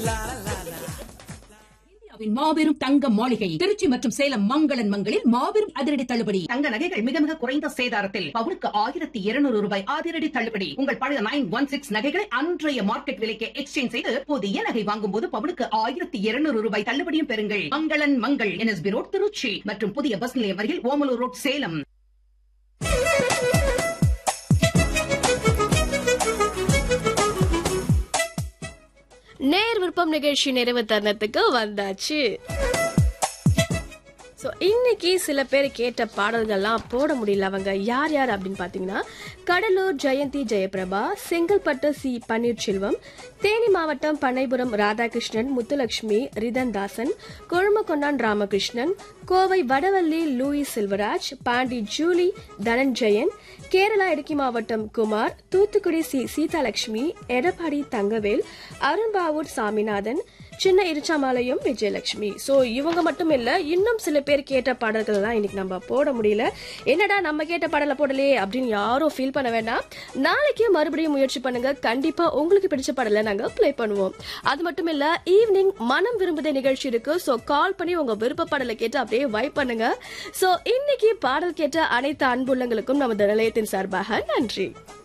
இந்தியாவின் மாபெரும் தங்க மாளிகை திருச்சி மற்றும் சேலம் மங்களன் மங்களில் மாபெரும் அதிரடி தள்ளுபடி தங்க நகைகள் மிக மிக குறைந்த சேதாரத்தில் பவுனுக்கு ஆயிரத்தி இருநூறு ரூபாய் அதிரடி தள்ளுபடி உங்கள் பழைய நைன் ஒன் சிக்ஸ் நகைகளை அன்றைய மார்க்கெட் விலைக்கு எக்ஸ்சேஞ்ச் செய்து புதிய நகை வாங்கும் போது பவுனுக்கு ஆயிரத்தி இருநூறு ரூபாய் தள்ளுபடியும் பெறுங்கள் மங்களன் மங்கள் என்எஸ்பி ரோட் திருச்சி மற்றும் புதிய பஸ் நிலையம் அருகில் ஓமலூர் ரோட் சேலம் நேர் விருப்பம் நிகழ்ச்சி நிறைவு தருணத்துக்கு வந்தாச்சு ஸோ இன்னைக்கு சில பேர் கேட்ட பாடல்கள்லாம் போட முடியல அவங்க யார் யார் அப்படின்னு பார்த்தீங்கன்னா கடலூர் ஜெயந்தி ஜெயபிரபா செங்கல்பட்டு சி பன்னீர்செல்வம் தேனி மாவட்டம் பண்ணைபுரம் ராதாகிருஷ்ணன் முத்துலட்சுமி ரிதன்தாசன் கொழுமக்கொண்டான் ராமகிருஷ்ணன் கோவை வடவள்ளி லூயி செல்வராஜ் பாண்டி ஜூலி தனஞ்சயன் கேரளா இடுக்கி மாவட்டம் குமார் தூத்துக்குடி சி சீதாலட்சுமி எடப்பாடி தங்கவேல் அருண்பாவூர் சாமிநாதன் சின்ன இருச்சாமாலையும் விஜயலட்சுமி ஸோ இவங்க மட்டும் இல்ல இன்னும் சில பேர் கேட்ட பாடல்கள் எல்லாம் இன்னைக்கு நம்ம போட முடியல என்னடா நம்ம கேட்ட பாடலை போடலையே அப்படின்னு யாரும் ஃபீல் பண்ண வேண்டாம் நாளைக்கு மறுபடியும் முயற்சி பண்ணுங்க கண்டிப்பா உங்களுக்கு பிடிச்ச பாடலை நாங்க ப்ளே பண்ணுவோம் அது மட்டும் இல்ல ஈவினிங் மனம் விரும்புத நிகழ்ச்சி இருக்கு ஸோ கால் பண்ணி உங்க விருப்ப பாடலை கேட்டு அப்படியே வைப் பண்ணுங்க ஸோ இன்னைக்கு பாடல் கேட்ட அனைத்து அன்புள்ளங்களுக்கும் நமது நிலையத்தின் சார்பாக நன்றி